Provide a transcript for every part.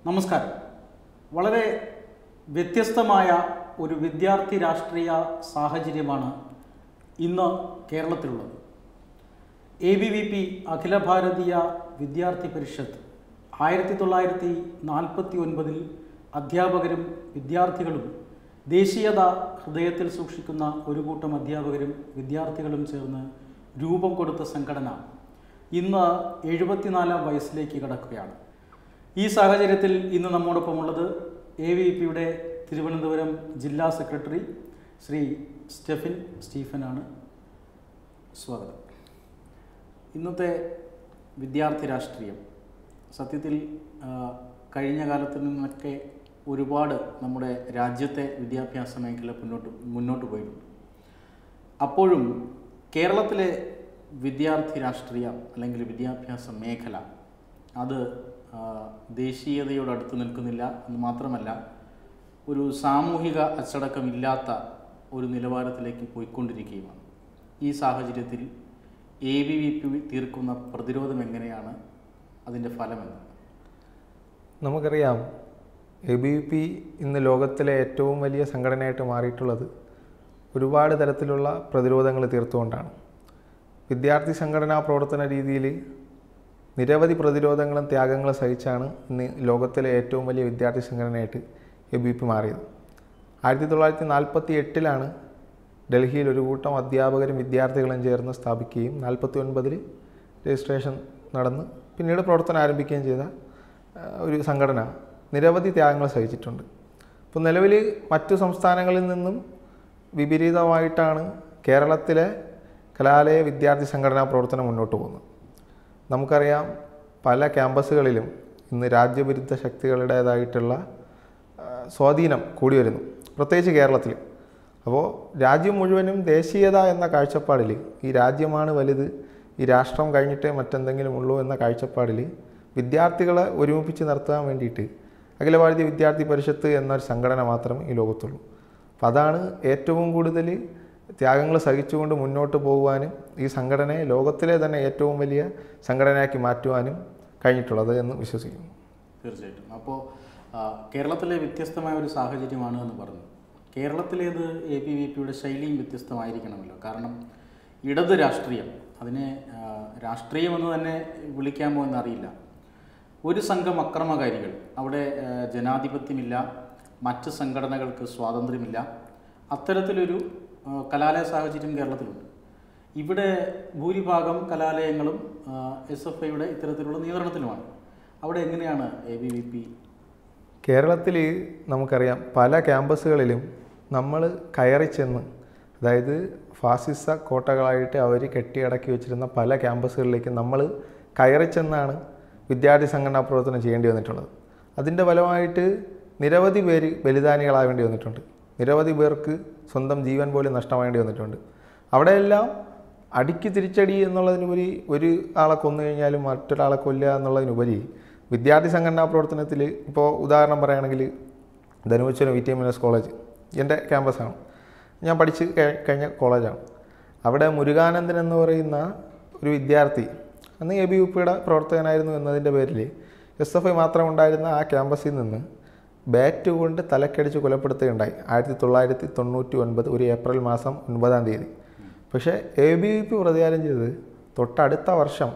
നമസ്കാരം വളരെ വ്യത്യസ്തമായ ഒരു വിദ്യാർത്ഥി രാഷ്ട്രീയ സാഹചര്യമാണ് ഇന്ന് കേരളത്തിലുള്ളത് A B V P Akhila Bharatiya Vidyarthi പരിഷത്ത് ആയിരത്തി തൊള്ളായിരത്തി നാൽപ്പത്തി ഒൻപതിൽ അധ്യാപകരും വിദ്യാർത്ഥികളും ദേശീയത ഹൃദയത്തിൽ സൂക്ഷിക്കുന്ന ഒരു കൂട്ടം അധ്യാപകരും വിദ്യാർത്ഥികളും ചേർന്ന് രൂപം കൊടുത്ത സംഘടന ഇന്ന് എഴുപത്തിനാലാം വയസ്സിലേക്ക് കടക്കുകയാണ് ഈ സാഹചര്യത്തിൽ ഇന്ന് നമ്മോടൊപ്പമുള്ളത് എ വി പിയുടെ തിരുവനന്തപുരം ജില്ലാ സെക്രട്ടറി ശ്രീ സ്റ്റെഫിൻ സ്റ്റീഫനാണ് സ്വാഗതം ഇന്നത്തെ വിദ്യാർത്ഥി രാഷ്ട്രീയം സത്യത്തിൽ ആ, കഴിഞ്ഞ കാലത്ത് നിന്നൊക്കെ ഒരുപാട് നമ്മുടെ രാജ്യത്തെ വിദ്യാഭ്യാസ മേഖല മുന്നോട്ട് മുന്നോട്ട് പോയിട്ടുണ്ട് അപ്പോഴും കേരളത്തിലെ വിദ്യാർത്ഥി രാഷ്ട്രീയം അല്ലെങ്കിൽ വിദ്യാഭ്യാസ മേഖല അത് ആ, ദേശീയതയോട് അടുത്ത് നിൽക്കുന്നില്ല എന്ന് മാത്രമല്ല ഒരു സാമൂഹിക അച്ചടക്കമില്ലാത്ത ഒരു നിലവാരത്തിലേക്ക് പോയിക്കൊണ്ടിരിക്കുകയുമാണ് ഈ സാഹചര്യത്തിൽ എ ബി വി പി തീർക്കുന്ന പ്രതിരോധം എങ്ങനെയാണ് അതിൻ്റെ ഫലമെന്ന് നമുക്കറിയാം എ ബി വി പി ഇന്ന് ലോകത്തിലെ ഏറ്റവും വലിയ സംഘടനയായിട്ട് മാറിയിട്ടുള്ളത് ഒരുപാട് തരത്തിലുള്ള പ്രതിരോധങ്ങൾ തീർത്തുകൊണ്ടാണ് വിദ്യാർത്ഥി സംഘടനാ പ്രവർത്തന രീതിയിൽ നിരവധി പ്രതിരോധങ്ങളും ത്യാഗങ്ങളും സഹിച്ചാണ് ഇന്ന് ലോകത്തിലെ ഏറ്റവും വലിയ വിദ്യാർത്ഥി സംഘടനയായിട്ട് എ ബി പി മാറിയത് ആയിരത്തി തൊള്ളായിരത്തി നാൽപ്പത്തി എട്ടിലാണ് ഡൽഹിയിൽ ഒരു കൂട്ടം അധ്യാപകരും വിദ്യാർത്ഥികളും ചേർന്ന് സ്ഥാപിക്കുകയും നാൽപ്പത്തി ഒൻപതിൽ രജിസ്ട്രേഷൻ നടന്ന് പിന്നീട് പ്രവർത്തനം ആരംഭിക്കുകയും ചെയ്ത ആ, ഒരു സംഘടന നിരവധി ത്യാഗങ്ങൾ സഹിച്ചിട്ടുണ്ട് ഇപ്പോൾ നിലവിൽ മറ്റു സംസ്ഥാനങ്ങളിൽ നിന്നും വിപരീതമായിട്ടാണ് കേരളത്തിലെ കലാലയ വിദ്യാർത്ഥി സംഘടനാ പ്രവർത്തനം മുന്നോട്ട് പോകുന്നത് നമുക്കറിയാം പല ക്യാമ്പസുകളിലും ഇന്ന് രാജ്യവിരുദ്ധ ശക്തികളുടേതായിട്ടുള്ള ആ, സ്വാധീനം കൂടി വരുന്നു പ്രത്യേകിച്ച് കേരളത്തിൽ അപ്പോൾ രാജ്യം മുഴുവനും ദേശീയത എന്ന കാഴ്ചപ്പാടിൽ ഈ രാജ്യമാണ് വലുത് ഈ രാഷ്ട്രം കഴിഞ്ഞിട്ടേ മറ്റെന്തെങ്കിലും ഉള്ളൂ എന്ന കാഴ്ചപ്പാടിൽ വിദ്യാർത്ഥികളെ ഒരുമിപ്പിച്ച് നിർത്താൻ വേണ്ടിയിട്ട് അഖില ഭാരതീയ വിദ്യാർത്ഥി പരിഷത്ത് എന്നൊരു സംഘടന മാത്രമേ ഈ ലോകത്തുള്ളൂ അപ്പം അതാണ് ഏറ്റവും കൂടുതൽ ത്യാഗങ്ങൾ സഹിച്ചുകൊണ്ട് മുന്നോട്ട് പോകുവാനും ഈ സംഘടനയെ ലോകത്തിലെ തന്നെ ഏറ്റവും വലിയ സംഘടനയാക്കി മാറ്റുവാനും കഴിഞ്ഞിട്ടുള്ളത് എന്ന് വിശ്വസിക്കുന്നു തീർച്ചയായിട്ടും അപ്പോൾ കേരളത്തിലെ വ്യത്യസ്തമായ ഒരു സാഹചര്യമാണ് എന്ന് പറഞ്ഞു കേരളത്തിലേത് എ പി വി പിയുടെ ശൈലിയും വ്യത്യസ്തമായിരിക്കണമല്ലോ കാരണം ഇടത് രാഷ്ട്രീയം അതിനെ ആ, രാഷ്ട്രീയമെന്ന് തന്നെ വിളിക്കാമോ എന്നറിയില്ല ഒരു സംഘം അക്രമകാരികൾ അവിടെ ആ, ജനാധിപത്യമില്ല മറ്റ് സംഘടനകൾക്ക് സ്വാതന്ത്ര്യമില്ല അത്തരത്തിലൊരു ആ, കലാലയ സാഹചര്യം കേരളത്തിലുണ്ട് ഇവിടെ ഭൂരിഭാഗം കലാലയങ്ങളും എസ് എഫ് ഐയുടെ ഇത്തരത്തിലുള്ള നിയന്ത്രണത്തിലുമാണ് അവിടെ എങ്ങനെയാണ് എ ബി വി പി കേരളത്തിൽ നമുക്കറിയാം പല ക്യാമ്പസുകളിലും നമ്മൾ കയറി ചെന്ന് അതായത് ഫാസിസ കോട്ടകളായിട്ട് അവർ കെട്ടിയടക്കി വെച്ചിരുന്ന പല ക്യാമ്പസുകളിലേക്ക് നമ്മൾ കയറി ചെന്നാണ് വിദ്യാർത്ഥി സംഘടനാ പ്രവർത്തനം ചെയ്യേണ്ടി വന്നിട്ടുള്ളത് അതിൻ്റെ ഫലമായിട്ട് നിരവധി പേര് ബലിദാനികളാവേണ്ടി വന്നിട്ടുണ്ട് നിരവധി പേർക്ക് സ്വന്തം ജീവൻ പോലും നഷ്ടമാവേണ്ടി വന്നിട്ടുണ്ട് അവിടെയെല്ലാം അടിക്ക് തിരിച്ചടി എന്നുള്ളതിനുപരി ഒരു ആളെ കൊന്നു കഴിഞ്ഞാലും മറ്റൊരാളെ കൊല്ലുക എന്നുള്ളതിനുപരി വിദ്യാർത്ഥി സംഘടനാ പ്രവർത്തനത്തിൽ ഇപ്പോൾ ഉദാഹരണം പറയുകയാണെങ്കിൽ Dhanuvachooram V T M S college എൻ്റെ ക്യാമ്പസാണ് ഞാൻ പഠിച്ച് കഴി- കഴിഞ്ഞ കോളേജാണ് അവിടെ മുരുകാനന്ദൻ എന്ന് പറയുന്ന ഒരു വിദ്യാർത്ഥി അന്ന് എ ബി യു പിയുടെ പ്രവർത്തകനായിരുന്നു എന്നതിൻ്റെ പേരിൽ എസ് എഫ് ഐ മാത്രം ഉണ്ടായിരുന്ന ആ ക്യാമ്പസിൽ നിന്ന് ബാറ്റ് കൊണ്ട് തലക്കടിച്ച് കൊലപ്പെടുത്തുകയുണ്ടായി ആയിരത്തി തൊള്ളായിരത്തി തൊണ്ണൂറ്റി ഒൻപത് ഒരു ഏപ്രിൽ മാസം ഒൻപതാം തീയതി പക്ഷേ എ ബി വി പി പ്രതികാരം ചെയ്തത് തൊട്ടടുത്ത വർഷം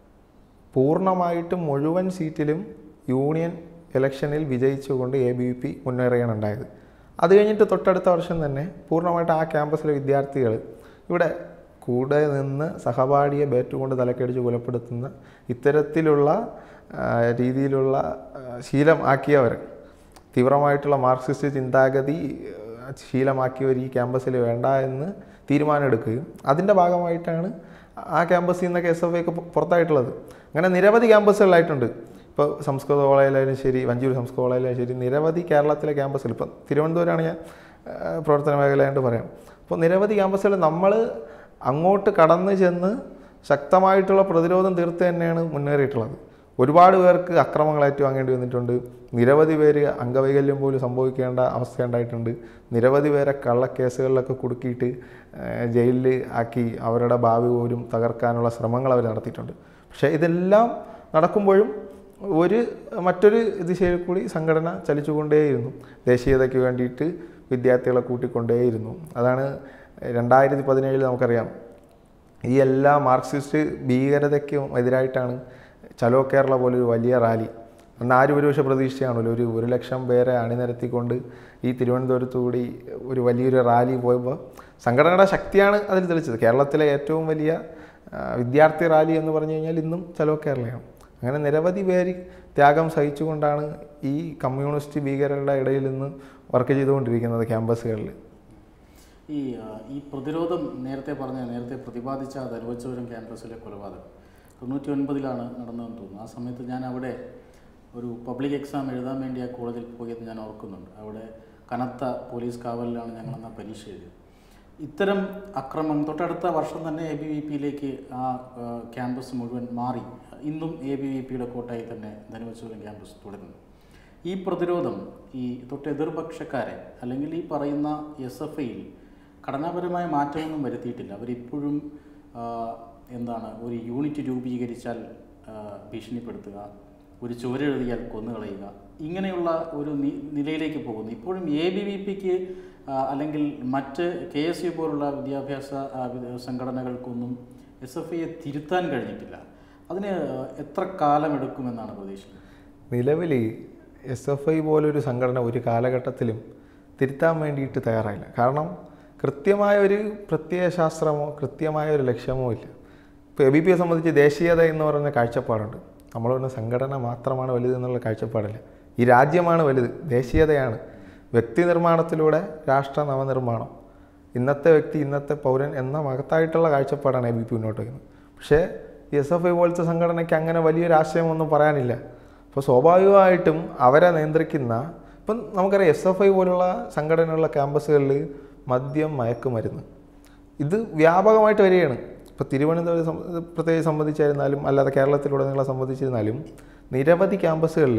പൂർണ്ണമായിട്ടും മുഴുവൻ സീറ്റിലും യൂണിയൻ ഇലക്ഷനിൽ വിജയിച്ചുകൊണ്ട് എ ബി വി പി മുന്നേറുകയാണ് ഉണ്ടായത് അത് കഴിഞ്ഞിട്ട് തൊട്ടടുത്ത വർഷം തന്നെ പൂർണ്ണമായിട്ട് ആ ക്യാമ്പസിലെ വിദ്യാർത്ഥികൾ ഇവിടെ കൂടെ നിന്ന് സഹപാഠിയെ ബാറ്റ് കൊണ്ട് തലക്കടിച്ച് കൊലപ്പെടുത്തുന്ന ഇത്തരത്തിലുള്ള ആ, രീതിയിലുള്ള ആ, ശീലം ആക്കിയവർ തീവ്രമായിട്ടുള്ള മാർക്സിസ്റ്റ് ചിന്താഗതി ആ, ശീലമാക്കിയവർ ഈ ക്യാമ്പസിൽ വേണ്ട എന്ന് തീരുമാനമെടുക്കുകയും അതിൻ്റെ ഭാഗമായിട്ടാണ് ആ ക്യാമ്പസിൽ നിന്നൊക്കെ എസ് എഫ് ഐ ഒക്കെ പുറത്തായിട്ടുള്ളത് അങ്ങനെ നിരവധി ക്യാമ്പസുകളായിട്ടുണ്ട് ഇപ്പോൾ സംസ്കൃത കോളേജിലായാലും ശരി വഞ്ചൂർ സംസ്കൃത കോളേജിലായാലും ശരി നിരവധി കേരളത്തിലെ ക്യാമ്പസിൽ ഇപ്പം തിരുവനന്തപുരമാണ് ഞാൻ ആ, പ്രവർത്തന മേഖലയായിട്ട് പറയാം അപ്പോൾ നിരവധി ക്യാമ്പസുകൾ നമ്മൾ അങ്ങോട്ട് കടന്നു ചെന്ന് ശക്തമായിട്ടുള്ള പ്രതിരോധം തീർത്ത് തന്നെയാണ് മുന്നേറിയിട്ടുള്ളത് ഒരുപാട് പേർക്ക് അക്രമങ്ങൾ ഏറ്റുവാങ്ങേണ്ടി വന്നിട്ടുണ്ട് നിരവധി പേര് അംഗവൈകല്യം പോലും സംഭവിക്കേണ്ട അവസ്ഥ ഉണ്ടായിട്ടുണ്ട് നിരവധി പേരെ കള്ളക്കേസുകളിലൊക്കെ കുടുക്കിയിട്ട് ജയിലിൽ ആക്കി അവരുടെ ഭാവി പോലും തകർക്കാനുള്ള ശ്രമങ്ങൾ അവർ നടത്തിയിട്ടുണ്ട് പക്ഷേ ഇതെല്ലാം നടക്കുമ്പോഴും ഒരു മറ്റൊരു ദിശയിൽ കൂടി സംഘടന ചലിച്ചുകൊണ്ടേയിരുന്നു ദേശീയതയ്ക്ക് വേണ്ടിയിട്ട് വിദ്യാർത്ഥികളെ കൂട്ടിക്കൊണ്ടേയിരുന്നു അതാണ് രണ്ടായിരത്തി പതിനേഴിൽ നമുക്കറിയാം ഈ എല്ലാ മാർക്സിസ്റ്റ് ഭീകരതയ്ക്കും എതിരായിട്ടാണ് ചലോ കേരള പോലൊരു വലിയ റാലി അന്ന് ആരും ഒരു പക്ഷേ പ്രതീക്ഷിച്ചാണല്ലോ ഒരു ഒരു ലക്ഷം പേരെ അണിനിരത്തിക്കൊണ്ട് ഈ തിരുവനന്തപുരത്ത് കൂടി ഒരു വലിയൊരു റാലി പോയപ്പോൾ സംഘടനയുടെ ശക്തിയാണ് അതിൽ തെളിച്ചത് കേരളത്തിലെ ഏറ്റവും വലിയ ആ, വിദ്യാർത്ഥി റാലി എന്ന് പറഞ്ഞു കഴിഞ്ഞാൽ ഇന്നും ചലോ കേരളയാണ് അങ്ങനെ നിരവധി പേര് ത്യാഗം സഹിച്ചുകൊണ്ടാണ് ഈ കമ്മ്യൂണിസ്റ്റ് ഭീകരരുടെ ഇടയിൽ നിന്ന് വർക്ക് ചെയ്തുകൊണ്ടിരിക്കുന്നത് ക്യാമ്പസുകളിൽ ഈ ആ, ഈ പ്രതിരോധം നേരത്തെ പറഞ്ഞ നേരത്തെ പ്രതിപാദിച്ച ധനുവച്ചപുരം ക്യാമ്പസിലെ കൊലപാതകം തൊണ്ണൂറ്റി ഒൻപതിലാണ് നടന്നതെന്ന് തോന്നുന്നു ആ സമയത്ത് ഞാൻ അവിടെ ഒരു പബ്ലിക് എക്സാം എഴുതാൻ വേണ്ടി ആ കോളേജിൽ പോയത് ഞാൻ ഓർക്കുന്നുണ്ട് അവിടെ കനത്ത പോലീസ് കാവലിലാണ് ഞങ്ങൾ അന്ന് പരീക്ഷ എഴുതിയത് ഇത്തരം അക്രമം തൊട്ടടുത്ത വർഷം തന്നെ എ ബി വി പിയിലേക്ക് ആ ആ, ക്യാമ്പസ് മുഴുവൻ മാറി ഇന്നും എ ബി വി പിയുടെ കോട്ടായി തന്നെ ധനുവച്ചപുരം ക്യാമ്പസ് തുടരുന്നു ഈ പ്രതിരോധം ഈ തൊട്ട് എതിർപക്ഷക്കാരെ അല്ലെങ്കിൽ ഈ പറയുന്ന എസ് എഫ് ഐയിൽ ഘടനാപരമായ മാറ്റമൊന്നും വരുത്തിയിട്ടില്ല അവരിപ്പോഴും ആ, എന്താണ് ഒരു യൂണിറ്റ് രൂപീകരിച്ചാൽ ആ, ഭീഷണിപ്പെടുത്തുക ഒരു ചുവരെഴുതിയാൽ കൊന്നുകളയുക ഇങ്ങനെയുള്ള ഒരു നി- നിലയിലേക്ക് പോകുന്നു ഇപ്പോഴും എ ബി വി പിക്ക് അല്ലെങ്കിൽ മറ്റ് കെ എസ് യു പോലുള്ള വിദ്യാഭ്യാസ ആ, വി- സംഘടനകൾക്കൊന്നും എസ് എഫ് ഐയെ തിരുത്താൻ കഴിഞ്ഞിട്ടില്ല അതിന് എത്ര കാലമെടുക്കുമെന്നാണ് പ്രതീക്ഷിക്കുന്നത് നിലവിൽ എസ് എഫ് ഐ പോലൊരു സംഘടന ഒരു കാലഘട്ടത്തിലും തിരുത്താൻ വേണ്ടിയിട്ട് തയ്യാറായില്ല കാരണം കൃത്യമായ ഒരു പ്രത്യയശാസ്ത്രമോ കൃത്യമായ ഒരു ലക്ഷ്യമോ ഇല്ല ഇപ്പോൾ എ ബി പിയെ സംബന്ധിച്ച് ദേശീയത എന്ന് പറയുന്ന കാഴ്ചപ്പാടുണ്ട് നമ്മൾ പറഞ്ഞ സംഘടന മാത്രമാണ് വലുത് എന്നുള്ള കാഴ്ചപ്പാടില്ല ഈ രാജ്യമാണ് വലുത് ദേശീയതയാണ് വ്യക്തി നിർമ്മാണത്തിലൂടെ രാഷ്ട്ര നവനിർമ്മാണം ഇന്നത്തെ വ്യക്തി ഇന്നത്തെ പൗരൻ എന്ന മഹത്തായിട്ടുള്ള കാഴ്ചപ്പാടാണ് എ ബി പി മുന്നോട്ട് വയ്ക്കുന്നത് പക്ഷേ എസ് എഫ് ഐ പോലത്തെ സംഘടനയ്ക്ക് അങ്ങനെ വലിയൊരു ആശയമൊന്നും പറയാനില്ല അപ്പോൾ സ്വാഭാവികമായിട്ടും അവരെ നിയന്ത്രിക്കുന്ന ഇപ്പം നമുക്കറിയാം എസ് എഫ് ഐ പോലുള്ള സംഘടനയുള്ള ക്യാമ്പസുകളിൽ മദ്യം മയക്കുമരുന്ന് ഇത് വ്യാപകമായിട്ട് വരികയാണ് ഇപ്പോൾ തിരുവനന്തപുരം സം- പ്രത്യേകിച്ച് സംബന്ധിച്ചായിരുന്നാലും അല്ലാതെ കേരളത്തിലുടനീളം സംബന്ധിച്ചിരുന്നാലും നിരവധി ക്യാമ്പസുകളിൽ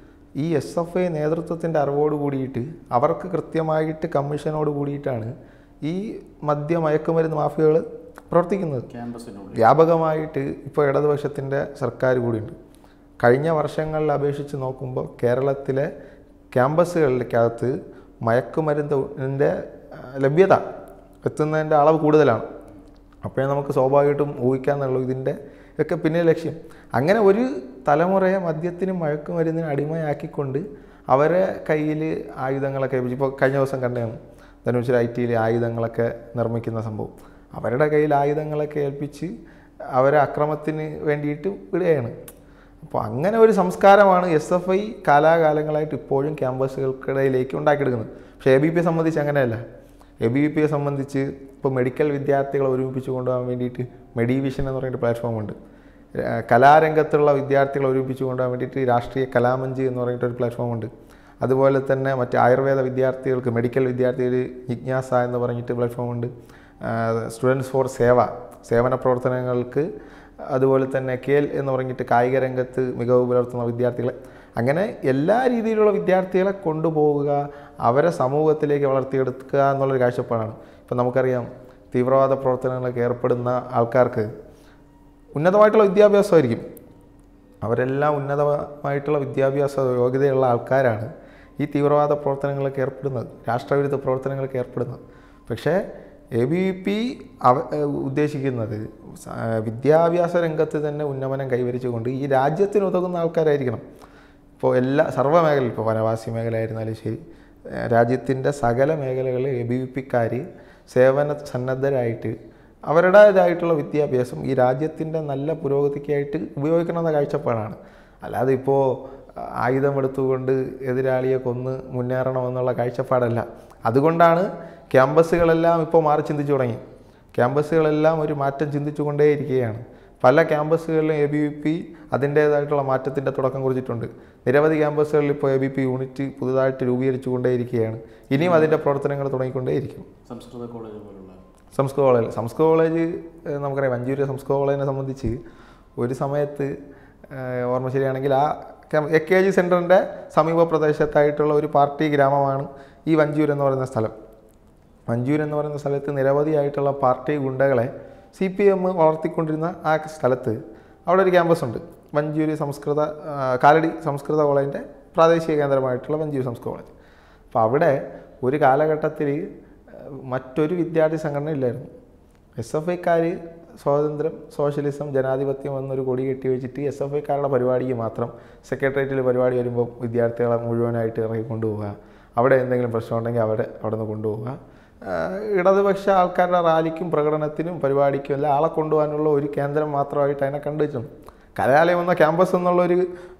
ഈ എസ് എഫ് ഐ നേതൃത്വത്തിൻ്റെ അറിവോട് കൂടിയിട്ട് അവർക്ക് കൃത്യമായിട്ട് കമ്മീഷനോട് കൂടിയിട്ടാണ് ഈ മദ്യ മയക്കുമരുന്ന് മാഫിയകൾ പ്രവർത്തിക്കുന്നത് ക്യാമ്പസിനുള്ളിൽ വ്യാപകമായിട്ട് ഇപ്പോൾ ഇടതുപക്ഷത്തിൻ്റെ സർക്കാർ കൂടിയുണ്ട് കഴിഞ്ഞ വർഷങ്ങളിൽ അപേക്ഷിച്ച് നോക്കുമ്പോൾ കേരളത്തിലെ ക്യാമ്പസുകളിലേക്കകത്ത് മയക്കുമരുന്നിൻ്റെ ആ, ലഭ്യത എത്തുന്നതിൻ്റെ അളവ് കൂടുതലാണ് അപ്പോഴേ നമുക്ക് സ്വാഭാവികമായിട്ടും ഊഹിക്കാന്നുള്ളൂ ഇതിൻ്റെ ഒക്കെ പിന്നെ ലക്ഷ്യം അങ്ങനെ ഒരു തലമുറയെ മദ്യത്തിനും മയക്കുമരുന്നിനും അടിമയാക്കിക്കൊണ്ട് അവരെ കയ്യിൽ ആയുധങ്ങളൊക്കെ ഏൽപ്പിച്ചു ഇപ്പോൾ കഴിഞ്ഞ ദിവസം കണ്ടാണ് ധനുശ്വര ഐ ടിയിൽ ആയുധങ്ങളൊക്കെ നിർമ്മിക്കുന്ന സംഭവം അവരുടെ കയ്യിൽ ആയുധങ്ങളൊക്കെ ഏൽപ്പിച്ച് അവരെ അക്രമത്തിന് വേണ്ടിയിട്ട് വിടുകയാണ് അപ്പോൾ അങ്ങനെ ഒരു സംസ്കാരമാണ് എസ് എഫ് ഐ കാലാകാലങ്ങളായിട്ട് ഇപ്പോഴും ക്യാമ്പസുകൾക്കിടയിലേക്ക് ഉണ്ടാക്കിയെടുക്കുന്നത് പക്ഷേ എ ബി പിയെ സംബന്ധിച്ച് അങ്ങനെയല്ല എ ബി പിയെ സംബന്ധിച്ച് ഇപ്പോൾ മെഡിക്കൽ വിദ്യാർത്ഥികളെ ഒരുമിപ്പിച്ച് കൊണ്ടുപോകാൻ വേണ്ടിയിട്ട് മെഡിവിഷൻ എന്ന് പറയുന്ന പ്ലാറ്റ്ഫോം ഉണ്ട് ഏഹ് കലാരംഗത്തുള്ള വിദ്യാർത്ഥികളെ ഒരുമിപ്പിച്ച് കൊണ്ടുപോകാൻ വേണ്ടിയിട്ട് രാഷ്ട്രീയ കലാമഞ്ച് എന്ന് പറഞ്ഞിട്ട് ഒരു പ്ലാറ്റ്ഫോം ഉണ്ട് അതുപോലെ തന്നെ മറ്റ് ആയുർവേദ വിദ്യാർത്ഥികൾക്ക് മെഡിക്കൽ വിദ്യാർത്ഥികൾ ജിജ്ഞാസ എന്ന് പറഞ്ഞിട്ട് പ്ലാറ്റ്ഫോം ഉണ്ട് സ്റ്റുഡൻസ് ഫോർ സേവ സേവന പ്രവർത്തനങ്ങൾക്ക് അതുപോലെ തന്നെ കേൽ എന്ന് പറഞ്ഞിട്ട് കായിക രംഗത്ത് മികവ് പുലർത്തുന്ന വിദ്യാർത്ഥികളെ അങ്ങനെ എല്ലാ രീതിയിലുള്ള വിദ്യാർത്ഥികളെ കൊണ്ടുപോവുക അവരെ സമൂഹത്തിലേക്ക് വളർത്തിയെടുക്കുക എന്നുള്ളൊരു കാഴ്ചപ്പാടാണ് ഇപ്പം നമുക്കറിയാം തീവ്രവാദ പ്രവർത്തനങ്ങളിലൊക്കെ ഏർപ്പെടുന്ന ആൾക്കാർക്ക് ഉന്നതമായിട്ടുള്ള വിദ്യാഭ്യാസമായിരിക്കും അവരെല്ലാം ഉന്നതമായിട്ടുള്ള വിദ്യാഭ്യാസ യോഗ്യതയുള്ള ആൾക്കാരാണ് ഈ തീവ്രവാദ പ്രവർത്തനങ്ങളൊക്കെ ഏർപ്പെടുന്നത് രാഷ്ട്രവിരുദ്ധ പ്രവർത്തനങ്ങളൊക്കെ ഏർപ്പെടുന്നത് പക്ഷേ എ ബി വി പി അവ ഏഹ് ഉദ്ദേശിക്കുന്നത് സ- വിദ്യാഭ്യാസ രംഗത്ത് തന്നെ ഉന്നമനം കൈവരിച്ചുകൊണ്ട് ഈ രാജ്യത്തിന് ഉതകുന്ന ആൾക്കാരായിരിക്കണം ഇപ്പോൾ എല്ലാ സർവ്വ മേഖലയിൽ ഇപ്പോൾ വനവാസി മേഖല ആയിരുന്നാലും ശരി ഏഹ് രാജ്യത്തിൻ്റെ സകല മേഖലകളിൽ എ ബി വി പിക്കാർ സേവന സന്നദ്ധരായിട്ട് അവരുടേതായിട്ടുള്ള വിദ്യാഭ്യാസം ഈ രാജ്യത്തിൻ്റെ നല്ല പുരോഗതിക്കായിട്ട് ഉപയോഗിക്കണമെന്ന കാഴ്ചപ്പാടാണ് അല്ലാതെ ഇപ്പോൾ ആയുധമെടുത്തുകൊണ്ട് എതിരാളിയെ കൊന്ന് മുന്നേറണമെന്നുള്ള കാഴ്ചപ്പാടല്ല അതുകൊണ്ടാണ് ക്യാമ്പസുകളെല്ലാം ഇപ്പോൾ മാറി ചിന്തിച്ചു തുടങ്ങി ക്യാമ്പസുകളെല്ലാം ഒരു മാറ്റം ചിന്തിച്ചുകൊണ്ടേയിരിക്കുകയാണ് പല ക്യാമ്പസുകളിലും എ ബി വി പി അതിൻ്റേതായിട്ടുള്ള മാറ്റത്തിൻ്റെ തുടക്കം കുറിച്ചിട്ടുണ്ട് നിരവധി ക്യാമ്പസുകളിൽ ഇപ്പോൾ എ ബി പി യൂണിറ്റ് പുതുതായിട്ട് രൂപീകരിച്ചുകൊണ്ടേയിരിക്കുകയാണ് ഇനിയും അതിൻ്റെ പ്രവർത്തനങ്ങൾ തുടങ്ങിക്കൊണ്ടേയിരിക്കും സംസ്കൃത കോളേജ് പോലുള്ള സംസ്കൃത കോളേജ് സംസ്കൃത കോളേജ് ഏഹ് നമുക്കറിയാം മഞ്ചൂരിയ സംസ്കൃത കോളേജിനെ സംബന്ധിച്ച് ഒരു സമയത്ത് ഏഹ് ഓർമ്മ ശരിയാണെങ്കിൽ ആ എ കെ ജി സെൻറ്ററിൻ്റെ സമീപ പ്രദേശത്തായിട്ടുള്ള ഒരു പാർട്ടി ഗ്രാമമാണ് ഈ വഞ്ചൂർ എന്ന് പറയുന്ന സ്ഥലം മഞ്ചൂർ എന്ന് പറയുന്ന സ്ഥലത്ത് നിരവധിയായിട്ടുള്ള പാർട്ടി ഗുണ്ടകളെ സി പി എം വളർത്തിക്കൊണ്ടിരുന്ന ആ സ്ഥലത്ത് അവിടെ ഒരു ക്യാമ്പസ് ഉണ്ട് വഞ്ചൂര് സംസ്കൃത ആ, കാലടി സംസ്കൃത കോളേജിൻ്റെ പ്രാദേശിക കേന്ദ്രമായിട്ടുള്ള വഞ്ചൂര് സംസ്കൃത കോളേജ് അപ്പോൾ അവിടെ ഒരു കാലഘട്ടത്തിൽ മറ്റൊരു വിദ്യാർത്ഥി സംഘടന ഇല്ലായിരുന്നു എസ് എഫ് ഐക്കാർ സ്വാതന്ത്ര്യം സോഷ്യലിസം ജനാധിപത്യം എന്നൊരു കൊടി കെട്ടി വെച്ചിട്ട് എസ് എഫ് ഐക്കാരുടെ പരിപാടിക്ക് മാത്രം സെക്രട്ടേറിയറ്റിൽ പരിപാടി വരുമ്പോൾ വിദ്യാർത്ഥികളെ മുഴുവനായിട്ട് ഇറങ്ങി കൊണ്ടുപോവുക അവിടെ എന്തെങ്കിലും പ്രശ്നം ഉണ്ടെങ്കിൽ അവിടെ അവിടെ നിന്ന് കൊണ്ടുപോവുക ആഹ് ഇടതുപക്ഷ ആൾക്കാരുടെ റാലിക്കും പ്രകടനത്തിനും പരിപാടിക്കും എല്ലാം ആളെ കൊണ്ടുപോകാനുള്ള ഒരു കേന്ദ്രം മാത്രമായിട്ട് അതിനെ കണ്ടുവച്ചിട്ടുണ്ട് കലാലയം എന്ന ക്യാമ്പസ് എന്നുള്ളൊരു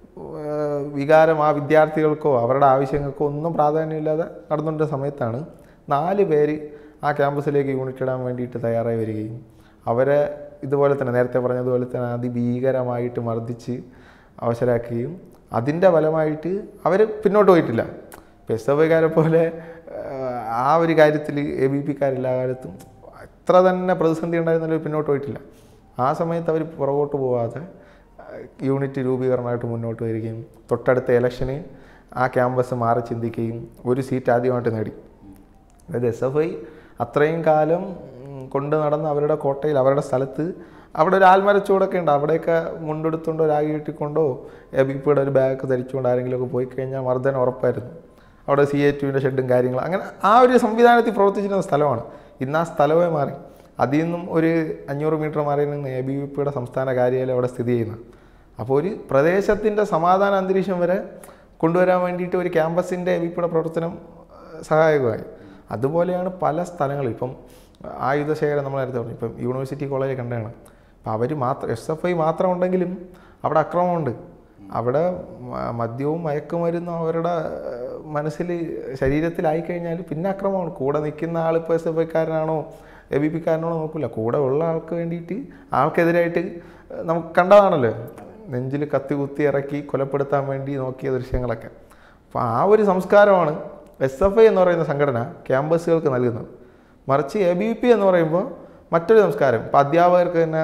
ആഹ് വികാരം ആ വിദ്യാർത്ഥികൾക്കോ അവരുടെ ആവശ്യങ്ങൾക്കോ ഒന്നും പ്രാധാന്യമില്ലാതെ നടന്നുകൊണ്ട സമയത്താണ് നാല് പേര് ആ ക്യാമ്പസിലേക്ക് യൂണിറ്റ് ഇടാൻ വേണ്ടിയിട്ട് തയ്യാറായി വരികയും അവരെ ഇതുപോലെ തന്നെ നേരത്തെ പറഞ്ഞതുപോലെ തന്നെ അതിഭീകരമായിട്ട് മർദ്ദിച്ച് അവശരാക്കുകയും അതിൻ്റെ ഫലമായിട്ട് അവർ പിന്നോട്ട് പോയിട്ടില്ല ഇപ്പോൾ എസ് എഫ് ഐക്കാരെ പോലെ ആഹ്, ആ ഒരു കാര്യത്തിൽ എ ബി പിക്കാരെല്ലാ കാലത്തും എത്ര തന്നെ പ്രതിസന്ധി ഉണ്ടായിരുന്നാലും പിന്നോട്ട് പോയിട്ടില്ല ആ സമയത്ത് അവർ പുറകോട്ട് പോവാതെ ആഹ്, യൂണിറ്റ് രൂപീകരണമായിട്ട് മുന്നോട്ട് വരികയും തൊട്ടടുത്ത ഇലക്ഷന് ആ ക്യാമ്പസ് മാറി ചിന്തിക്കുകയും ഒരു സീറ്റ് ആദ്യമായിട്ട് നേടി അതായത് എസ് എഫ് ഐ അത്രയും കാലം ഉം, കൊണ്ട് നടന്ന അവരുടെ കോട്ടയിൽ അവരുടെ സ്ഥലത്ത് അവിടെ ഒരു ആൽമരച്ചൂടൊക്കെ ഉണ്ട് അവിടെയൊക്കെ മുണ്ടെടുത്തുകൊണ്ടോ രാഗി കെട്ടിക്കൊണ്ടോ എ ബി പിയുടെ ഒരു ബാഗ് ധരിച്ചുകൊണ്ട് ആരെങ്കിലുമൊക്കെ പോയി കഴിഞ്ഞാൽ മർദ്ദനം ഉറപ്പായിരുന്നു അവിടെ സി എ ടുവിൻ്റെ ഷെഡും കാര്യങ്ങളും അങ്ങനെ ആ ഒരു സംവിധാനത്തിൽ പ്രവർത്തിച്ചിരുന്ന സ്ഥലമാണ് ഇന്ന് ആ സ്ഥലമേ മാറി അതിൽ നിന്നും ഒരു അഞ്ഞൂറ് മീറ്റർ മാറി നിന്ന് എ ബി വി പിയുടെ സംസ്ഥാന കാര്യാലയം അവിടെ സ്ഥിതി ചെയ്യുന്നത് അപ്പോൾ ഒരു പ്രദേശത്തിൻ്റെ സമാധാന അന്തരീക്ഷം വരെ കൊണ്ടുവരാൻ വേണ്ടിയിട്ട് ഒരു ക്യാമ്പസിൻ്റെ എ ബി പിയുടെ പ്രവർത്തനം ഏഹ്, സഹായകമായി അതുപോലെയാണ് പല സ്ഥലങ്ങളും ഇപ്പം ആയുധശേഖരം നമ്മൾ നേരത്തെ പറഞ്ഞു ഇപ്പം യൂണിവേഴ്സിറ്റി കോളേജ് കണ്ടാണ് അപ്പം അവർ മാത്രം എസ് എഫ് ഐ മാത്രം ഉണ്ടെങ്കിലും അവിടെ അക്രമമുണ്ട് അവിടെ മ- മദ്യവും മയക്കുമരുന്നും അവരുടെ ഏഹ്, മനസ്സിൽ ശരീരത്തിലായി കഴിഞ്ഞാൽ പിന്നെ അക്രമമാണ് കൂടെ നിൽക്കുന്ന ആൾ ഇപ്പോൾ എസ് എഫ് ഐക്കാരനാണോ എ ബി പിക്കാരനാണോ നോക്കില്ല കൂടെ ഉള്ള ആൾക്ക് വേണ്ടിയിട്ട് ആൾക്കെതിരായിട്ട് ഏഹ്, നമുക്ക് കണ്ടതാണല്ലോ നെഞ്ചിൽ കത്തി കുത്തി ഇറക്കി കൊലപ്പെടുത്താൻ വേണ്ടി നോക്കിയ ദൃശ്യങ്ങളൊക്കെ അപ്പോൾ ആ ഒരു സംസ്കാരമാണ് എസ് എഫ് ഐ എന്ന് പറയുന്ന സംഘടന ക്യാമ്പസുകൾക്ക് നൽകുന്നത് മറിച്ച് എ ബി പി എന്ന് പറയുമ്പോൾ മറ്റൊരു സംസ്കാരം ഇപ്പോൾ അധ്യാപകർക്ക് തന്നെ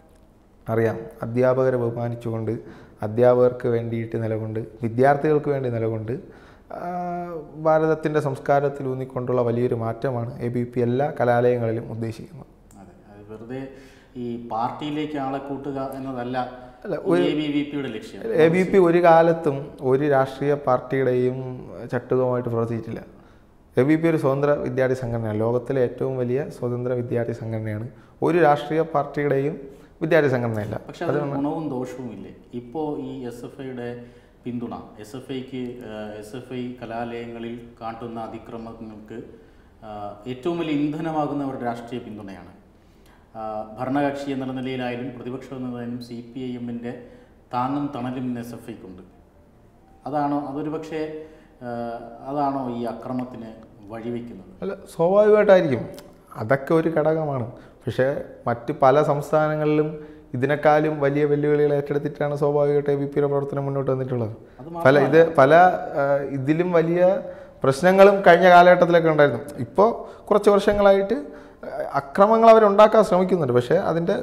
അറിയാം അധ്യാപകരെ ബഹുമാനിച്ചുകൊണ്ട് അധ്യാപകർക്ക് വേണ്ടിയിട്ട് നിലകൊണ്ട് വിദ്യാർത്ഥികൾക്ക് വേണ്ടി നിലകൊണ്ട് ആ, ഭാരതത്തിൻ്റെ സംസ്കാരത്തിൽ ഊന്നിക്കൊണ്ടുള്ള വലിയൊരു മാറ്റമാണ് എ ബി പി എല്ലാ കലാലയങ്ങളിലും ഉദ്ദേശിക്കുന്നത് അതെ അത് വെറുതെ ഈ പാർട്ടിയിലേക്ക് ആളെ കൂട്ടുക എന്നതല്ല അല്ല, എ ബി വി പിയുടെ ലക്ഷ്യം എ ബി പി ഒരു കാലത്തും ഒരു രാഷ്ട്രീയ പാർട്ടിയുടെയും ചട്ടുകമായിട്ട് പ്രവർത്തിച്ചിട്ടില്ല എ ബി പി ഒരു സ്വതന്ത്ര വിദ്യാർത്ഥി സംഘടനയാണ് ലോകത്തിലെ ഏറ്റവും വലിയ സ്വതന്ത്ര വിദ്യാർത്ഥി സംഘടനയാണ് ഒരു രാഷ്ട്രീയ പാർട്ടിയുടെയും വിദ്യാർത്ഥി സംഘടനയല്ല പക്ഷെ അതിന് ഗുണവും ദോഷവും ഇല്ലേ ഇപ്പോൾ ഈ എസ് എഫ് ഐയുടെ പിന്തുണ എസ് എഫ് ഐക്ക് എസ് എഫ് ഐ കലാലയങ്ങളിൽ കാട്ടുന്ന അതിക്രമങ്ങൾക്ക് ആ, ഏറ്റവും വലിയ ഇന്ധനമാകുന്ന ഒരു രാഷ്ട്രീയ പിന്തുണയാണ് ആ, ഭരണകക്ഷി എന്നുള്ള നിലയിലായാലും പ്രതിപക്ഷം എന്ന നിലയിലും സി പി ഐ എമ്മിൻ്റെ താങ്ങും തണലും എസ് എഫ് ഐക്കുണ്ട് അതാണോ അതൊരു പക്ഷേ ആ, അതാണോ ഈ അക്രമത്തിന് വഴിവെക്കുന്നത് അല്ല സ്വാഭാവികമായിട്ടായിരിക്കും അതൊക്കെ ഒരു ഘടകമാണ് പക്ഷേ മറ്റ് പല സംസ്ഥാനങ്ങളിലും ഇതിനേക്കാളും വലിയ വെല്ലുവിളികൾ ഏറ്റെടുത്തിട്ടാണ് സ്വാഭാവികമായിട്ട് എ ബി പിയുടെ പ്രവർത്തനം മുന്നോട്ട് വന്നിട്ടുള്ളത് അത് പല ഇത് പല ആ, ഇതിലും വലിയ പ്രശ്നങ്ങളും കഴിഞ്ഞ കാലഘട്ടത്തിലൊക്കെ ഉണ്ടായിരുന്നു ഇപ്പോൾ കുറച്ച് വർഷങ്ങളായിട്ട് ആ, അക്രമങ്ങൾ അവരുണ്ടാക്കാൻ ശ്രമിക്കുന്നുണ്ട് പക്ഷേ അതിൻ്റെ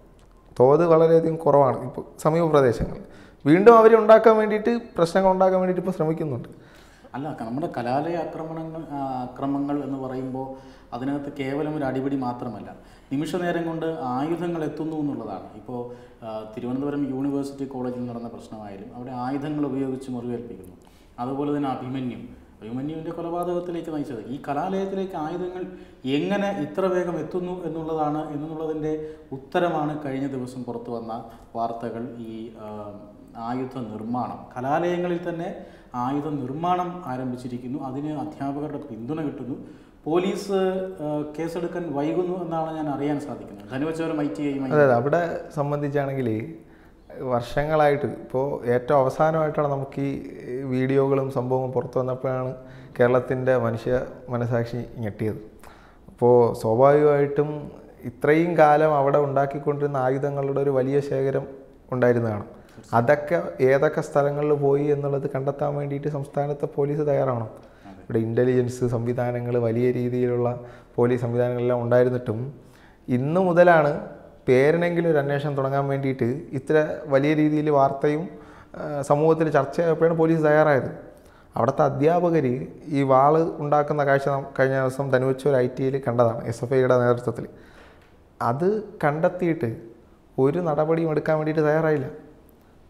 തോത് വളരെയധികം കുറവാണ് ഇപ്പോൾ സമീപ പ്രദേശങ്ങളിൽ വീണ്ടും അവർ ഉണ്ടാക്കാൻ വേണ്ടിയിട്ട് പ്രശ്നങ്ങൾ ഉണ്ടാക്കാൻ വേണ്ടിയിട്ട് ഇപ്പോൾ ശ്രമിക്കുന്നുണ്ട് അല്ല ക- നമ്മുടെ കലാലയ ആക്രമണങ്ങൾ ആ, അക്രമങ്ങൾ എന്ന് പറയുമ്പോൾ അതിനകത്ത് കേവലം ഒരു അടിപിടി മാത്രമല്ല നിമിഷ നേരം കൊണ്ട് ആയുധങ്ങൾ എത്തുന്നു എന്നുള്ളതാണ് ഇപ്പോൾ ആ, തിരുവനന്തപുരം യൂണിവേഴ്സിറ്റി കോളേജിൽ നടന്ന പ്രശ്നമായാലും അവിടെ ആയുധങ്ങൾ ഉപയോഗിച്ച് മുറിവേൽപ്പിക്കുന്നു അതുപോലെ തന്നെ അഭിമന്യു അഭിമന്യുവിൻ്റെ കൊലപാതകത്തിലേക്ക് നയിച്ചത് ഈ കലാലയത്തിലേക്ക് ആയുധങ്ങൾ എങ്ങനെ ഇത്ര വേഗം എത്തുന്നു എന്നുള്ളതാണ് എന്നുള്ളതിൻ്റെ ഉത്തരമാണ് കഴിഞ്ഞ ദിവസം പുറത്തു വന്ന വാർത്തകൾ ഈ ആ, ആയുധ നിർമ്മാണം കലാലയങ്ങളിൽ തന്നെ ആയുധ നിർമ്മാണം ആരംഭിച്ചിരിക്കുന്നു അതിന് അധ്യാപകരുടെ പിന്തുണ കിട്ടുന്നു പോലീസ് ആ, കേസെടുക്കാൻ വൈകുന്നു എന്നാണ് ഞാൻ അറിയാൻ സാധിക്കുന്നത് ധനുവച്ചവരും ഐ ടി ഐയും അതെ അതെ അവിടെ സംബന്ധിച്ചാണെങ്കിൽ വർഷങ്ങളായിട്ട് ഇപ്പോൾ ഏറ്റവും അവസാനമായിട്ടാണ് നമുക്ക് ഈ വീഡിയോകളും സംഭവവും പുറത്തു വന്നപ്പോഴാണ് കേരളത്തിൻ്റെ മനുഷ്യ മനസാക്ഷി ഞെട്ടിയത് അപ്പോൾ സ്വാഭാവികമായിട്ടും ഇത്രയും കാലം അവിടെ ഉണ്ടാക്കിക്കൊണ്ടിരുന്ന ആയുധങ്ങളുടെ ഒരു വലിയ ശേഖരം ഉണ്ടായിരുന്നതാണ് അതൊക്കെ ഏതൊക്കെ സ്ഥലങ്ങളിൽ പോയി എന്നുള്ളത് കണ്ടെത്താൻ വേണ്ടിയിട്ട് സംസ്ഥാനത്തെ പോലീസ് തയ്യാറാണ് ഇവിടെ ഇൻ്റലിജൻസ് സംവിധാനങ്ങൾ വലിയ രീതിയിലുള്ള പോലീസ് സംവിധാനങ്ങളെല്ലാം ഉണ്ടായിരുന്നിട്ടും ഇന്ന് മുതലാണ് പേരിനെങ്കിലും ഒരു അന്വേഷണം തുടങ്ങാൻ വേണ്ടിയിട്ട് ഇത്ര വലിയ രീതിയിൽ വാർത്തയും ആ, സമൂഹത്തിൽ ചർച്ചയായപ്പോഴാണ് പോലീസ് തയ്യാറായത് അവിടുത്തെ അധ്യാപകർ ഈ വാള് ഉണ്ടാക്കുന്ന കാഴ്ച നാം കഴിഞ്ഞ ദിവസം ധനുവച്ചൂർ ഐ ടിയിൽ കണ്ടതാണ് എസ് എഫ് ഐയുടെ നേതൃത്വത്തിൽ അത് കണ്ടെത്തിയിട്ട് ഒരു നടപടിയും എടുക്കാൻ വേണ്ടിയിട്ട് തയ്യാറായില്ല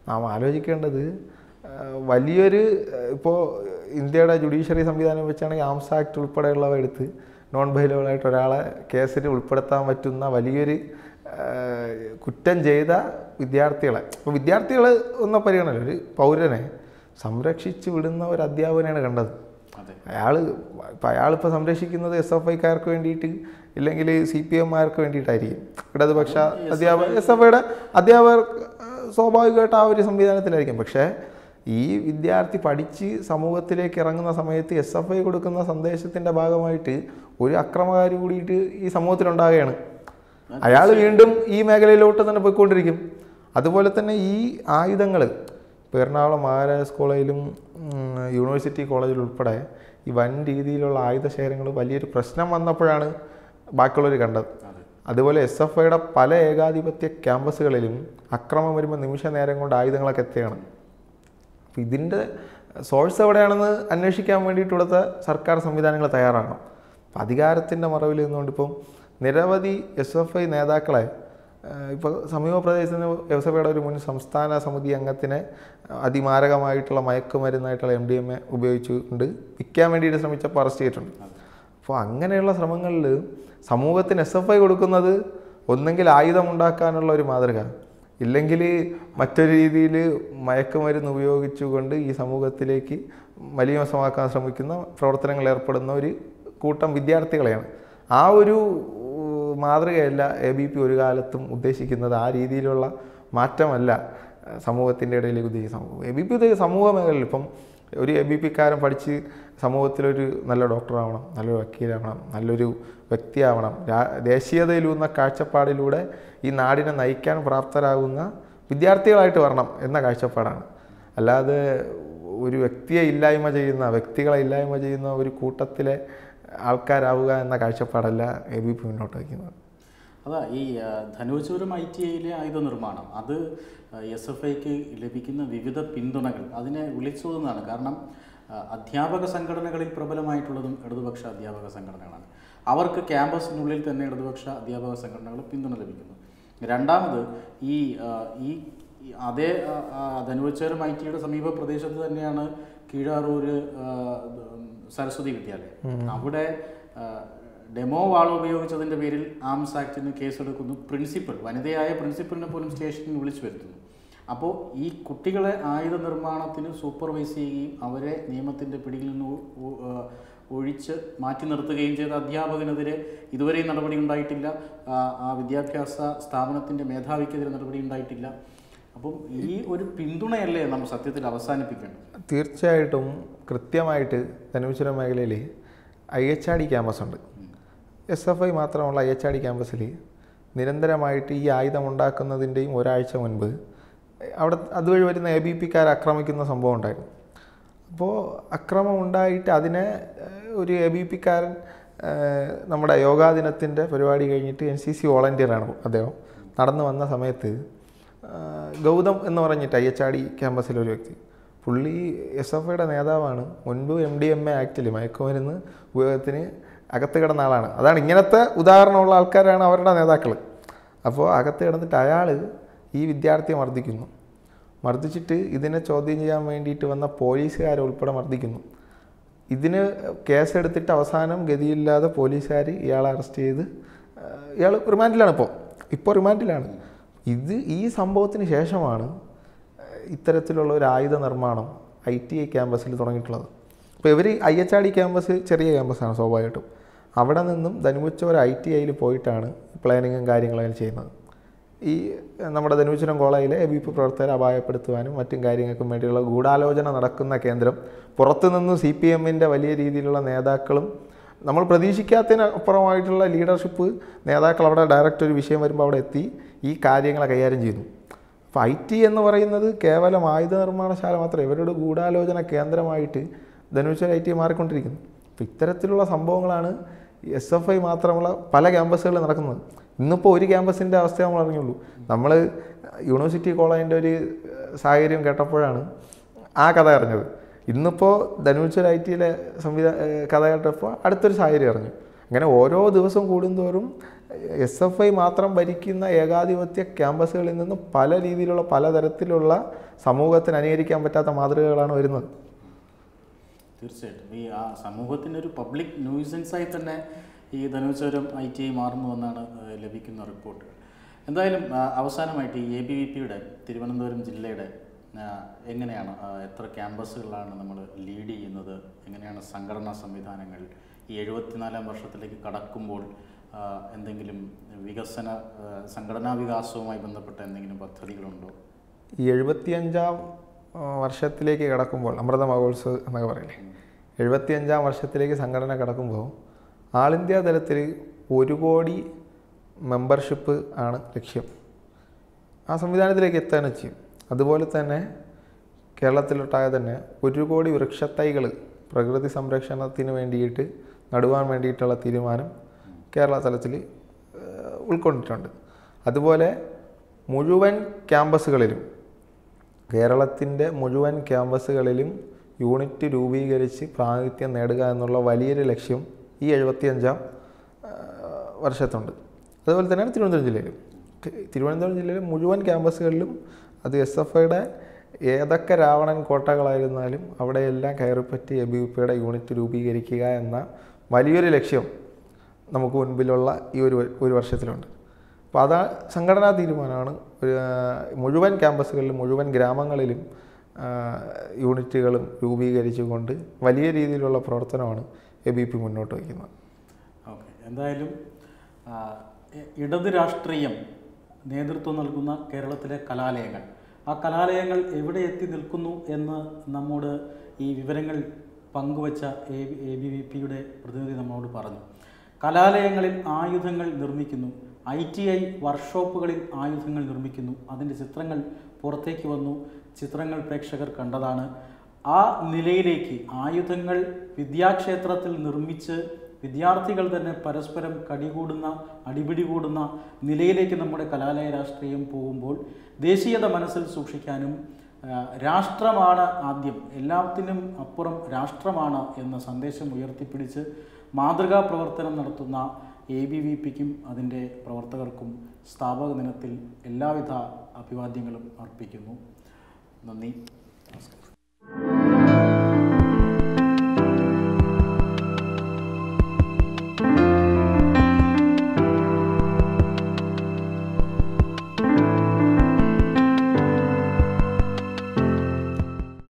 നാം ആലോചിക്കേണ്ടത് ആ, വലിയൊരു ഇപ്പോൾ ഇന്ത്യയുടെ ജുഡീഷ്യറി സംവിധാനം വെച്ചാണെങ്കിൽ ആംസ് ആക്ട് ഉൾപ്പെടെയുള്ളവ എടുത്ത് നോൺ ബൈലബിളായിട്ട് ഒരാളെ കേസിൽ ഉൾപ്പെടുത്താൻ പറ്റുന്ന വലിയൊരു ആ, കുറ്റം ചെയ്ത വിദ്യാർത്ഥികളെ ഇപ്പോൾ വിദ്യാർത്ഥികൾ ഒന്നും പരിഗണന ഒരു പൗരനെ സംരക്ഷിച്ച് വിടുന്ന ഒരു അധ്യാപകനെയാണ് കണ്ടത് അതെ അയാൾ ഇപ്പം അയാളിപ്പോൾ സംരക്ഷിക്കുന്നത് എസ് എഫ് ഐക്കാർക്ക് വേണ്ടിയിട്ട് ഇല്ലെങ്കിൽ സി പി എമ്മാർക്ക് വേണ്ടിയിട്ടായിരിക്കും ഇടതുപക്ഷ അധ്യാപക എസ് എഫ് ഐയുടെ അധ്യാപകർ ഏഹ്, സ്വാഭാവികമായിട്ട് ആ ഒരു സംവിധാനത്തിലായിരിക്കും പക്ഷേ ഈ വിദ്യാർത്ഥി പഠിച്ച് സമൂഹത്തിലേക്ക് ഇറങ്ങുന്ന സമയത്ത് എസ് എഫ് ഐ കൊടുക്കുന്ന സന്ദേശത്തിൻ്റെ ഭാഗമായിട്ട് ഒരു അക്രമകാരി കൂടിയിട്ട് ഈ സമൂഹത്തിലുണ്ടാകുകയാണ് അയാൾ വീണ്ടും ഈ മേഖലയിലോട്ട് തന്നെ പോയിക്കൊണ്ടിരിക്കും അതുപോലെ തന്നെ ഈ ആയുധങ്ങൾ ഇപ്പോൾ എറണാകുളം മഹാരാജാസ് കോളേജിലും ഉം, യൂണിവേഴ്സിറ്റി കോളേജിലും ഉൾപ്പെടെ ഈ വൻ രീതിയിലുള്ള ആയുധ ശേഖരങ്ങൾ വലിയൊരു പ്രശ്നം വന്നപ്പോഴാണ് ബാക്കിയുള്ളവർ കണ്ടത് അതെ അതുപോലെ എസ് എഫ് ഐയുടെ പല ഏകാധിപത്യ ക്യാമ്പസുകളിലും അക്രമം വരുമ്പോൾ നിമിഷ നേരം കൊണ്ട് ആയുധങ്ങളൊക്കെ എത്തുകയാണ് അപ്പോൾ ഇതിൻ്റെ സോഴ്സ് എവിടെയാണെന്ന് അന്വേഷിക്കാൻ വേണ്ടിയിട്ട് ഇവിടുത്തെ സർക്കാർ സംവിധാനങ്ങൾ തയ്യാറാണ് അപ്പം അധികാരത്തിൻ്റെ മറവിൽ നിന്നുകൊണ്ട് ഇപ്പം നിരവധി എസ് എഫ് ഐ നേതാക്കളെ ഇപ്പോൾ സമീപ പ്രദേശത്ത് എസ് എഫ് ഐയുടെ ഒരു മുൻ സംസ്ഥാന സമിതി അംഗത്തിനെ അതിമാരകമായിട്ടുള്ള മയക്കുമരുന്നായിട്ടുള്ള എം ഡി എം എ ഉപയോഗിച്ചുകൊണ്ട് വിൽക്കാൻ വേണ്ടിയിട്ട് ശ്രമിച്ചപ്പോൾ അറസ്റ്റ് ചെയ്തിട്ടുണ്ട് അപ്പോൾ അങ്ങനെയുള്ള ശ്രമങ്ങളിൽ സമൂഹത്തിന് എസ് എഫ് ഐ കൊടുക്കുന്നത് ഒന്നെങ്കിൽ ആയുധം ഉണ്ടാക്കാനുള്ള ഒരു മാതൃക ഇല്ലെങ്കിൽ മറ്റൊരു രീതിയിൽ മയക്കുമരുന്ന് ഉപയോഗിച്ചുകൊണ്ട് ഈ സമൂഹത്തിലേക്ക് മലിനസമാക്കാൻ ശ്രമിക്കുന്ന പ്രവർത്തനങ്ങളിൽ ഏർപ്പെടുന്ന ഒരു കൂട്ടം വിദ്യാർത്ഥികളെയാണ് ആ ഒരു ഉം, മാതൃകയല്ല എ ബി പി ഒരു കാലത്തും ഉദ്ദേശിക്കുന്നത് ആ രീതിയിലുള്ള മാറ്റമല്ല ഏഹ്, സമൂഹത്തിൻ്റെ ഇടയിലേക്ക് ഉദ്ദേശിക്കുന്ന സമൂഹം എ ബി പി ഉദ്ദേശിച്ച സമൂഹ മേഖലയിൽ ഇപ്പം ഒരു എ ബി പിക്കാരൻ പഠിച്ച് സമൂഹത്തിലൊരു നല്ല ഡോക്ടറാവണം നല്ലൊരു വക്കീലാവണം നല്ലൊരു വ്യക്തിയാവണം രാ- ദേശീയതയിലൂന്ന കാഴ്ചപ്പാടിലൂടെ ഈ നാടിനെ നയിക്കാൻ പ്രാപ്തരാകുന്ന വിദ്യാർത്ഥികളായിട്ട് വരണം എന്ന കാഴ്ചപ്പാടാണ് അല്ലാതെ ഒരു വ്യക്തിയെ ഇല്ലായ്മ ചെയ്യുന്ന വ്യക്തികളെ ഇല്ലായ്മ ചെയ്യുന്ന ഒരു കൂട്ടത്തിലെ ആൾക്കാരാവുക എന്ന കാഴ്ചപ്പാടല്ല എ ബി പി മുന്നോട്ട് വയ്ക്കുന്നത് അതാ ഈ ആ, ധനുവച്ചൂരം ഐ ടി ഐയിലെ ആയുധ നിർമ്മാണം അത് എസ് എഫ് ഐക്ക് ലഭിക്കുന്ന വിവിധ പിന്തുണകൾ അതിനെ വിളിച്ചോതുന്നതാണ് കാരണം ആ, അധ്യാപക സംഘടനകളിൽ പ്രബലമായിട്ടുള്ളതും ഇടതുപക്ഷ അധ്യാപക സംഘടനകളാണ് അവർക്ക് ക്യാമ്പസിനുള്ളിൽ തന്നെ ഇടതുപക്ഷ അധ്യാപക സംഘടനകൾ പിന്തുണ ലഭിക്കുന്നു രണ്ടാമത് ഈ ആ, ഈ ഈ അതേ ആ, ആ, ധനുവച്ചേരം ഐ ടിയുടെ സമീപ പ്രദേശത്ത് തന്നെയാണ് കീഴാറൂര് ആ, സരസ്വതി വിദ്യാലയം അവിടെ ആ, ഡെമോ വാൾ ഉപയോഗിച്ചതിൻ്റെ പേരിൽ ആംസ് ആക്ടിന് കേസെടുക്കുന്നു പ്രിൻസിപ്പൽ വനിതയായ പ്രിൻസിപ്പലിനെ പോലും സ്റ്റേഷനിൽ വിളിച്ചു വരുത്തുന്നു അപ്പോൾ ഈ കുട്ടികളെ ആയുധ നിർമ്മാണത്തിന് സൂപ്പർവൈസ് ചെയ്യുകയും അവരെ നിയമത്തിൻ്റെ പിടിയിൽ നിന്ന് ഒ- ഒ- ആ, ഒഴിച്ച് മാറ്റി നിർത്തുകയും ചെയ്ത അധ്യാപകനെതിരെ ഇതുവരെയും നടപടി ഉണ്ടായിട്ടില്ല ആ, ആ വിദ്യാഭ്യാസ സ്ഥാപനത്തിൻ്റെ മേധാവിക്കെതിരെ നടപടി ഉണ്ടായിട്ടില്ല അപ്പം ഈ ഒരു പിന്തുണയല്ലേ നമ്മൾ സത്യത്തിൽ അവസാനിപ്പിക്കേണ്ടത് തീർച്ചയായിട്ടും കൃത്യമായിട്ട് ധനുശ്വര മേഖലയിൽ I H R D campus ഉണ്ട് എസ് എഫ് ഐ മാത്രമുള്ള ഐ എച്ച് ആർ ഡി ക്യാമ്പസിൽ നിരന്തരമായിട്ട് ഈ ആയുധം ഉണ്ടാക്കുന്നതിൻ്റെയും ഒരാഴ്ച മുൻപ് അവിടെ അതുവഴി വരുന്ന എ ബി പിക്കാർ ആക്രമിക്കുന്ന സംഭവം ഉണ്ടായിരുന്നു അപ്പോൾ അക്രമം ഉണ്ടായിട്ട് അതിനെ ഏഹ്, ഒരു എ ബി പിക്കാരൻ നമ്മുടെ യോഗാ ദിനത്തിൻ്റെ പരിപാടി കഴിഞ്ഞിട്ട് എൻ സി സി വോളണ്ടിയറാണ് അദ്ദേഹം നടന്നു വന്ന സമയത്ത് ഏഹ്, ഗൗതം എന്ന് പറഞ്ഞിട്ട് ഐ എച്ച് ആർ ഡി ക്യാമ്പസിലെ ഒരു വ്യക്തി പുള്ളി എസ് എഫ് ഐയുടെ നേതാവാണ് മുൻപ് എം ഡി എം എ ആക്റ്റിൽ മയക്കുമരുന്ന് ഉപയോഗത്തിന് അകത്ത് കിടന്ന ആളാണ് അതാണ് ഇങ്ങനത്തെ ഉദാഹരണമുള്ള ആൾക്കാരാണ് അവരുടെ നേതാക്കൾ അപ്പോൾ അകത്ത് കിടന്നിട്ട് അയാൾ ഈ വിദ്യാർത്ഥിയെ മർദ്ദിക്കുന്നു മർദ്ദിച്ചിട്ട് ഇതിനെ ചോദ്യം ചെയ്യാൻ വേണ്ടിയിട്ട് വന്ന പോലീസുകാരെ ഉൾപ്പെടെ മർദ്ദിക്കുന്നു ഇതിന് കേസെടുത്തിട്ട് അവസാനം ഗതിയില്ലാതെ പോലീസുകാർ ഇയാളെ അറസ്റ്റ് ചെയ്ത് ഇയാൾ റിമാൻഡിലാണ് ഇപ്പോൾ ഇപ്പോൾ റിമാൻഡിലാണ് ഇത് ഈ സംഭവത്തിന് ശേഷമാണ് ഏഹ്, ഇത്തരത്തിലുള്ള ഒരു ആയുധ നിർമ്മാണം ഐ ടി ഐ ക്യാമ്പസിൽ തുടങ്ങിയിട്ടുള്ളത് അപ്പോൾ ഇവർ I H R D campus ചെറിയ ക്യാമ്പസാണ് സ്വാഭാവികമായിട്ടും അവിടെ നിന്നും ധനുമുച്ചോർ ഐ ടി ഐയിൽ പോയിട്ടാണ് പ്ലാനിങ്ങും കാര്യങ്ങളൊക്കെ ചെയ്യുന്നത് ഈ ഏഹ്, നമ്മുടെ ധനുചുരം കോളേജിലെ എ ബി പി പ്രവർത്തകരെ അപായപ്പെടുത്തുവാനും മറ്റും കാര്യങ്ങൾക്കും വേണ്ടിയുള്ള ഗൂഢാലോചന നടക്കുന്ന കേന്ദ്രം പുറത്തുനിന്ന് സി പി എമ്മിൻ്റെ വലിയ രീതിയിലുള്ള നേതാക്കളും നമ്മൾ പ്രതീക്ഷിക്കാത്തതിന് അപ്പുറമായിട്ടുള്ള ലീഡർഷിപ്പ് നേതാക്കൾ അവിടെ ഡയറക്റ്റ് ഒരു വിഷയം വരുമ്പോൾ അവിടെ എത്തി ഈ കാര്യങ്ങളെ കൈകാര്യം ചെയ്യുന്നു അപ്പോൾ ഐ ടി എന്ന് പറയുന്നത് കേവലം ആയുധ നിർമ്മാണശാല മാത്രമേ ഇവരുടെ ഗൂഢാലോചന കേന്ദ്രമായിട്ട് ധനുശ്വര ഐ ടി മാറിക്കൊണ്ടിരിക്കുന്നു അപ്പോൾ ഇത്തരത്തിലുള്ള സംഭവങ്ങളാണ് എസ് എഫ് ഐ മാത്രമുള്ള പല ക്യാമ്പസുകളിൽ നടക്കുന്നത് ഇന്നിപ്പോൾ ഒരു ക്യാമ്പസിൻ്റെ അവസ്ഥ നമ്മൾ അറിഞ്ഞുള്ളൂ നമ്മൾ യൂണിവേഴ്സിറ്റി കോളേജിൻ്റെ ഒരു ഏഹ്, സാഹചര്യം കേട്ടപ്പോഴാണ് ആ കഥ അറിഞ്ഞത് ഇന്നിപ്പോൾ ധനുശ്വര ഐ ടിയിലെ സംവിധാ ഏഹ്, കഥ കേട്ടപ്പോൾ അടുത്തൊരു സാഹചര്യം അറിഞ്ഞു അങ്ങനെ ഓരോ ദിവസം കൂടുന്തോറും എസ് എഫ് ഐ മാത്രം ഭരിക്കുന്ന ഏകാധിപത്യ ക്യാമ്പസുകളിൽ നിന്ന് പല രീതിയിലുള്ള പലതരത്തിലുള്ള സമൂഹത്തിന് അനുകരിക്കാൻ പറ്റാത്ത മാതൃകകളാണ് വരുന്നത് തീർച്ചയായിട്ടും ഈ ആ സമൂഹത്തിൻ്റെ ഒരു പബ്ലിക് ന്യൂസൻസായി തന്നെ ഈ ധനുശ്വരം ഐ ടി ഐ മാറുന്നുവെന്നാണ് ഏഹ്, ലഭിക്കുന്ന റിപ്പോർട്ടുകൾ എന്തായാലും ആ, അവസാനമായിട്ട് ഈ എ ബി വി പിയുടെ തിരുവനന്തപുരം ജില്ലയുടെ ആ, എങ്ങനെയാണ് ആ, എത്ര ക്യാമ്പസുകളാണ് നമ്മൾ ലീഡ് ചെയ്യുന്നത് എങ്ങനെയാണ് സംഘടനാ സംവിധാനങ്ങൾ ഈ എഴുപത്തിനാലാം വർഷത്തിലേക്ക് കടക്കുമ്പോൾ ആ, എന്തെങ്കിലും വികസന ആ, സംഘടനാ വികാസവുമായി ബന്ധപ്പെട്ട എന്തെങ്കിലും പദ്ധതികളുണ്ടോ ഈ എഴുപത്തിയഞ്ചാം ആ, വർഷത്തിലേക്ക് കടക്കുമ്പോൾ അമൃത മഹോത്സവ് എന്നൊക്കെ പറയില്ലേ എഴുപത്തിയഞ്ചാം വർഷത്തിലേക്ക് സംഘടന കടക്കുമ്പോൾ ആൾ ഇന്ത്യ തലത്തിൽ ഒരു കോടി മെമ്പർഷിപ്പ് ആണ് ലക്ഷ്യം ആ സംവിധാനത്തിലേക്ക് എത്താനും ചെയ്യും അതുപോലെ തന്നെ കേരളത്തിലൊട്ടാകെ തന്നെ ഒരു കോടി വൃക്ഷത്തൈകൾ പ്രകൃതി സംരക്ഷണത്തിന് വേണ്ടിയിട്ട് നടുവാൻ വേണ്ടിയിട്ടുള്ള തീരുമാനം കേരള തലത്തിൽ ഏഹ്, ഉൾക്കൊണ്ടിട്ടുണ്ട് അതുപോലെ മുഴുവൻ ക്യാമ്പസുകളിലും കേരളത്തിൻ്റെ മുഴുവൻ ക്യാമ്പസുകളിലും യൂണിറ്റ് രൂപീകരിച്ച് പ്രാതിനിധ്യം നേടുക എന്നുള്ള വലിയൊരു ലക്ഷ്യം ഈ എഴുപത്തിയഞ്ചാം വർഷത്തുണ്ട് അതുപോലെ തന്നെയാണ് തിരുവനന്തപുരം ജില്ലയിലും തി- തിരുവനന്തപുരം ജില്ലയിലെ മുഴുവൻ ക്യാമ്പസുകളിലും അത് എസ് എഫ് ഐയുടെ ഏതൊക്കെ രാവണൻ കോട്ടകളായിരുന്നാലും അവിടെയെല്ലാം കയറിപ്പറ്റി എ ബി വി പിയുടെ യൂണിറ്റ് രൂപീകരിക്കുക എന്ന വലിയൊരു ലക്ഷ്യം നമുക്ക് മുൻപിലുള്ള ഈ ഒരു ഒരു വർഷത്തിലുണ്ട് അപ്പോൾ അതാ സംഘടനാ തീരുമാനമാണ് ഒരു, ആ, മുഴുവൻ ക്യാമ്പസുകളിലും മുഴുവൻ ഗ്രാമങ്ങളിലും ആ, യൂണിറ്റുകളും രൂപീകരിച്ചുകൊണ്ട് വലിയ രീതിയിലുള്ള പ്രവർത്തനമാണ് എ ബി പി മുന്നോട്ട് വയ്ക്കുന്നത് ഓക്കെ എന്തായാലും ആ, ഇ- ഇടത് രാഷ്ട്രീയം നേതൃത്വം നൽകുന്ന കേരളത്തിലെ കലാലയങ്ങൾ ആ കലാലയങ്ങൾ എവിടെ എത്തി നിൽക്കുന്നു എന്ന് നമ്മോട് ഈ വിവരങ്ങൾ പങ്കുവച്ച എ എ ബി വി പിയുടെ പ്രതിനിധി നമ്മോട് പറഞ്ഞു കലാലയങ്ങളിൽ ആയുധങ്ങൾ നിർമ്മിക്കുന്നു ഐ ടി ഐ വർക്ക്ഷോപ്പുകളിൽ ആയുധങ്ങൾ നിർമ്മിക്കുന്നു അതിൻ്റെ ചിത്രങ്ങൾ പുറത്തേക്ക് വന്നു ചിത്രങ്ങൾ പ്രേക്ഷകർ കണ്ടതാണ് ആ നിലയിലേക്ക് ആയുധങ്ങൾ വിദ്യാക്ഷേത്രത്തിൽ നിർമ്മിച്ച് വിദ്യാർത്ഥികൾ തന്നെ പരസ്പരം കടികൂടുന്ന അടിപിടി കൂടുന്ന നിലയിലേക്ക് നമ്മുടെ കലാലയ രാഷ്ട്രീയം പോകുമ്പോൾ ദേശീയത മനസ്സിൽ സൂക്ഷിക്കാനും ആ, രാഷ്ട്രമാണ് ആദ്യം എല്ലാത്തിനും അപ്പുറം രാഷ്ട്രമാണ് എന്ന സന്ദേശം ഉയർത്തിപ്പിടിച്ച് മാതൃകാ പ്രവർത്തനം നടത്തുന്ന എ ബി വി പിക്കും അതിൻ്റെ പ്രവർത്തകർക്കും സ്ഥാപക ദിനത്തിൽ എല്ലാവിധ അഭിവാദ്യങ്ങളും അർപ്പിക്കുന്നു നന്ദി നമസ്കാരം